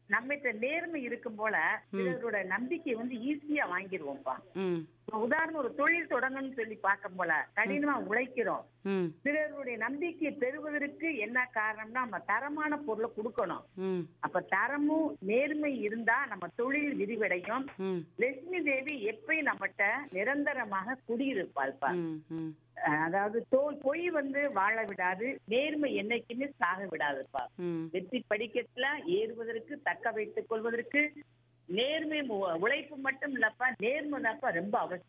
நம்மகிட்ட நேர்மை இருக்கும் போல பிறரோட நம்பிக்கை வந்து ஈஸியா வாங்கிடுவோம்ப்பா ம் இப்ப உதாரணம் ஒரு தொழில் தொடங்கணும்னு சொல்லி பார்க்கும் போல கடினமா உழைக்கிறோம் ம் பிறருடைய நம்பிக்கையை பெறுவதற்கு என்ன காரணம்னா நம்ம தரமான பொருளை கொடுக்கணும் ம் அப்ப தரமும் நேர்மை இருந்தா நம்ம தொழில் விரிவடையும் ம் லட்சுமி தேவி எப்பயும் நம்மகிட்ட நிரந்தரமாக குடியிருப்பாள்ப்பா ம் ம் அஹ் அதாவது தோல் பொய் வந்து வாழ விடாது நேர்மை என்னைக்குமே சாக விடாதுப்பா ம் வெற்றி படிக்கட்டுல ஏறுவதற்கு தக்க வைத்துக் கொள்வதற்கு நேர்மை மு- உழைப்பு மட்டும் இல்லப்பா நேர்மை தான்ப்பா ரொம்ப அவசியம்